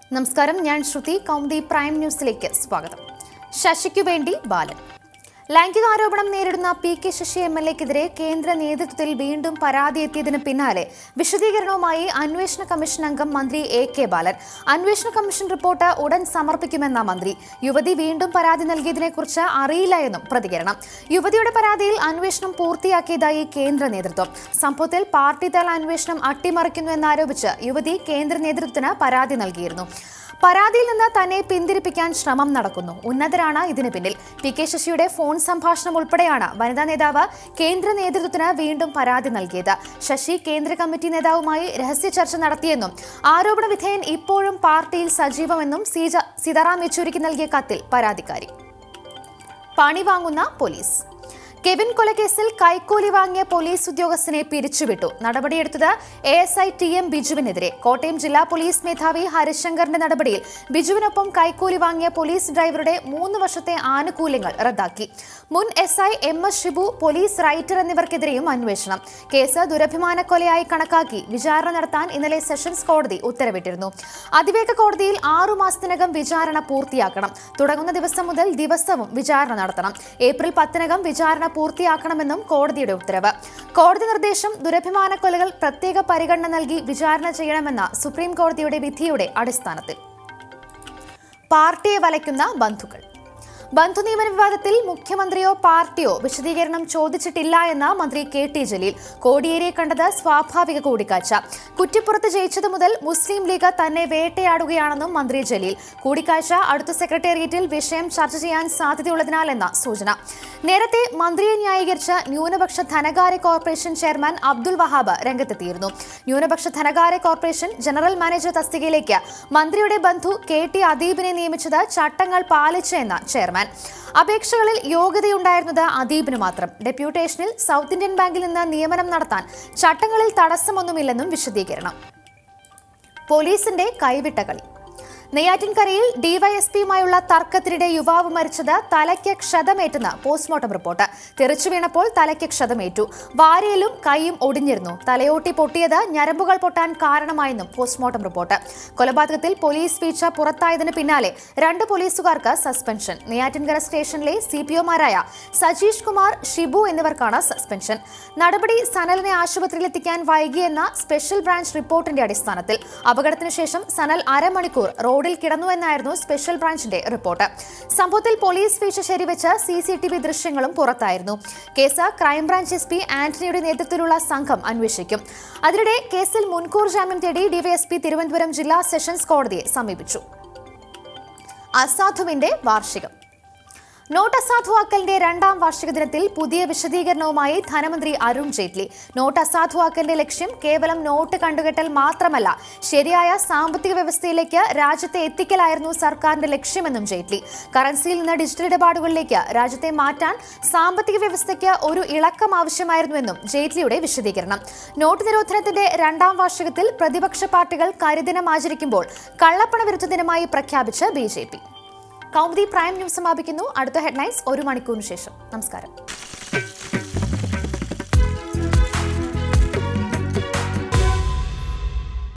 നമസ്കാരം ഞാൻ ശ്രുതി കൗമുദി പ്രൈം ന്യൂസിലേക്ക് സ്വാഗതം ശശിക്കു വേണ്ടി ബാലൻ ലൈംഗികാരോപണം നേരിടുന്ന P K Sasi M L എക്കെതിരെ കേന്ദ്ര നേതൃത്വത്തിൽ വീണ്ടും പരാതി എത്തിയതിന് പിന്നാലെ വിശദീകരണവുമായി അന്വേഷണ കമ്മീഷൻ അംഗം മന്ത്രി എ കെ ബാലൻ അന്വേഷണ കമ്മീഷൻ റിപ്പോർട്ട് ഉടൻ സമർപ്പിക്കുമെന്ന മന്ത്രി യുവതി വീണ്ടും പരാതി നൽകിയതിനെക്കുറിച്ച് അറിയില്ല എന്നും പ്രതികരണം യുവതിയുടെ പരാതിയിൽ അന്വേഷണം പൂർത്തിയാക്കിയതായി കേന്ദ്ര നേതൃത്വം സംഭവത്തിൽ പാർട്ടി തല അന്വേഷണം അട്ടിമറിക്കുന്നു എന്നാരോപിച്ച് യുവതി കേന്ദ്ര നേതൃത്വത്തിന് പരാതി നൽകിയിരുന്നു പരാതിയിൽ നിന്ന് തന്നെ പിന്തിരിപ്പിക്കാൻ ശ്രമം നടക്കുന്നു ഉന്നതരാണ് ഇതിന് പിന്നിൽ പി കെ ശശിയുടെ ഫോൺ സംഭാഷണം ഉൾപ്പെടെയാണ് വനിതാ നേതാവ് കേന്ദ്ര നേതൃത്വത്തിന് വീണ്ടും പരാതി നൽകിയത് ശശി കേന്ദ്ര കമ്മിറ്റി നേതാവുമായി രഹസ്യ ചർച്ച നടത്തിയെന്നും ആരോപണ വിധേയൻ ഇപ്പോഴും പാർട്ടിയിൽ സജീവമെന്നും സീജ- സീതാറാം യെച്ചൂരിക്ക് നൽകിയ കത്തിൽ പരാതിക്കാരി പണി വാങ്ങുന്ന പോലീസ് കെവിൻ കൊലക്കേസിൽ കൈക്കൂലി വാങ്ങിയ പോലീസ് ഉദ്യോഗസ്ഥനെ പിരിച്ചുവിട്ടു നടപടിയെടുത്തത് A S I T M ബിജുവിനെതിരെ കോട്ടയം ജില്ലാ പോലീസ് മേധാവി ഹരിശങ്കറിന്റെ നടപടിയിൽ ബിജുവിനൊപ്പം കൈക്കൂലി വാങ്ങിയ പോലീസ് ഡ്രൈവറുടെ മൂന്ന് വർഷത്തെ ആനുകൂല്യങ്ങൾ റദ്ദാക്കി മുൻ S I M S Shibu police writer എന്നിവർക്കെതിരെയും അന്വേഷണം കേസ് ദുരഭിമാന കൊലയായി കണക്കാക്കി വിചാരണ നടത്താൻ ഇന്നലെ സെഷൻസ് കോടതി ഉത്തരവിട്ടിരുന്നു അതിവേഗ കോടതിയിൽ ആറു മാസത്തിനകം വിചാരണ പൂർത്തിയാക്കണം തുടങ്ങുന്ന ദിവസം മുതൽ ദിവസവും വിചാരണ നടത്തണം ഏപ്രിൽ പത്തിനകം വിചാരണ പൂർത്തിയാക്കണമെന്നും കോടതിയുടെ ഉത്തരവ് കോടതി നിർദ്ദേശം ദുരഭിമാന കൊലകൾ പ്രത്യേക പരിഗണന നൽകി വിചാരണ ചെയ്യണമെന്ന സുപ്രീം കോടതിയുടെ വിധിയുടെ അടിസ്ഥാനത്തിൽ പാർട്ടിയെ വലയ്ക്കുന്ന ബന്ധുക്കൾ ബന്ധു നിയമന വിവാദത്തിൽ മുഖ്യമന്ത്രിയോ പാർട്ടിയോ വിശദീകരണം ചോദിച്ചിട്ടില്ല എന്ന് മന്ത്രി കെ ടി ജലീൽ കോടിയേരിയെ കണ്ടത് സ്വാഭാവിക കൂടിക്കാഴ്ച കുറ്റിപ്പുറത്ത് ജയിച്ചതു മുതൽ മുസ്ലിം ലീഗ് തന്നെ വേട്ടയാടുകയാണെന്നും മന്ത്രി ജലീൽ കൂടിക്കാഴ്ച അടുത്ത സെക്രട്ടേറിയറ്റിൽ വിഷയം ചർച്ച ചെയ്യാൻ സാധ്യതയുള്ളതിനാലെന്ന സൂചന നേരത്തെ മന്ത്രിയെ ന്യായീകരിച്ച ന്യൂനപക്ഷ ധനകാര്യ കോർപ്പറേഷൻ ചെയർമാൻ അബ്ദുൾ വഹാബ് രംഗത്തെത്തിയിരുന്നു ന്യൂനപക്ഷ ധനകാര്യ കോർപ്പറേഷൻ ജനറൽ മാനേജർ തസ്തികയിലേക്ക് മന്ത്രിയുടെ ബന്ധു കെ ടി അദീബിനെ നിയമിച്ചത് ചട്ടങ്ങൾ പാലിച്ചെന്ന് ചെയർമാൻ അപേക്ഷകളിൽ യോഗ്യതയുണ്ടായിരുന്നത് അദീബിന് മാത്രം ഡെപ്യൂട്ടേഷനിൽ സൗത്ത് ഇന്ത്യൻ ബാങ്കിൽ നിന്ന് നിയമനം നടത്താൻ ചട്ടങ്ങളിൽ തടസ്സമൊന്നുമില്ലെന്നും വിശദീകരണം പോലീസിന്റെ കൈവിട്ട കളി നെയ്യാറ്റിൻകരയിൽ ഡിവൈഎസ്പിയുമായുള്ള തർക്കത്തിനിടെ യുവാവ് മരിച്ചത് തലയ്ക്ക് ക്ഷതമേറ്റെന്ന് പോസ്റ്റ്മോർട്ടം റിപ്പോർട്ട് തെറിച്ചു വീണപ്പോൾ തലയ്ക്ക് ക്ഷതമേറ്റു വാരിയലും കൈയും ഒടിഞ്ഞിരുന്നു തലയോട്ടി പൊട്ടിയത് ഞരമ്പുകൾ പൊട്ടാൻ കാരണമായെന്നും പോസ്റ്റ്മോർട്ടം റിപ്പോർട്ട് കൊലപാതകത്തിൽ പോലീസ് വീഴ്ച പുറത്തായതിന് പിന്നാലെ രണ്ട് പോലീസുകാർക്ക് സസ്പെൻഷൻ നെയ്യാറ്റിൻകര സ്റ്റേഷനിലെ സി പി ഒമാരായ സജീഷ് കുമാർ ഷിബു എന്നിവർക്കാണ് സസ്പെൻഷൻ നടപടി സനലിനെ ആശുപത്രിയിലെത്തിക്കാൻ വൈകിയെന്ന സ്പെഷ്യൽ ബ്രാഞ്ച് റിപ്പോർട്ടിന്റെ അടിസ്ഥാനത്തിൽ അപകടത്തിന് ശേഷം സനൽ അരമണിക്കൂർ റോഡിൽ കിടന്നുവെന്നായിരുന്നു സ്പെഷ്യൽ ബ്രാഞ്ചിന്റെ റിപ്പോർട്ട് സംഭവത്തിൽ പോലീസ് വീഴ്ച ശരിവെച്ച സി സി ടി വി ദൃശ്യങ്ങളും പുറത്തായിരുന്നു കേസ് ക്രൈംബ്രാഞ്ച് എസ് പി ആന്റണിയുടെ നേതൃത്വത്തിലുള്ള സംഘം അന്വേഷിക്കും അതിനിടെ കേസിൽ മുൻകൂർ ജാമ്യം തേടി ഡിവൈഎസ്പി തിരുവനന്തപുരം ജില്ലാ സെഷൻസ് കോടതിയെ സമീപിച്ചു അസാധുവിന്റെ വാർഷികം നോട്ട് അസാധുവാക്കലിന്റെ രണ്ടാം വാർഷിക ദിനത്തിൽ പുതിയ വിശദീകരണവുമായി ധനമന്ത്രി അരുൺ ജെയ്റ്റ്ലി നോട്ട് അസാധുവാക്കലിന്റെ ലക്ഷ്യം കേവലം നോട്ട് കണ്ടുകെട്ടൽ മാത്രമല്ല ശരിയായ സാമ്പത്തിക വ്യവസ്ഥയിലേക്ക് രാജ്യത്തെ എത്തിക്കലായിരുന്നു സർക്കാരിന്റെ ലക്ഷ്യമെന്നും ജെയ്റ്റ്ലി കറൻസിയിൽ നിന്ന് ഡിജിറ്റൽ ഇടപാടുകളിലേക്ക് രാജ്യത്തെ മാറ്റാൻ സാമ്പത്തിക വ്യവസ്ഥയ്ക്ക് ഒരു ഇളക്കം ആവശ്യമായിരുന്നുവെന്നും ജെയ്റ്റ്ലിയുടെ വിശദീകരണം നോട്ട് നിരോധനത്തിന്റെ രണ്ടാം വാർഷികത്തിൽ പ്രതിപക്ഷ പാർട്ടികൾ കരിദിനം ആചരിക്കുമ്പോൾ കള്ളപ്പണ വിരുദ്ധ ദിനമായി പ്രഖ്യാപിച്ച് B J P Kaumudi prime news സമാപിക്കുന്നു അടുത്ത ഹെഡ്ലൈൻസ് ഒരു മണിക്കൂറിന് ശേഷം നമസ്കാരം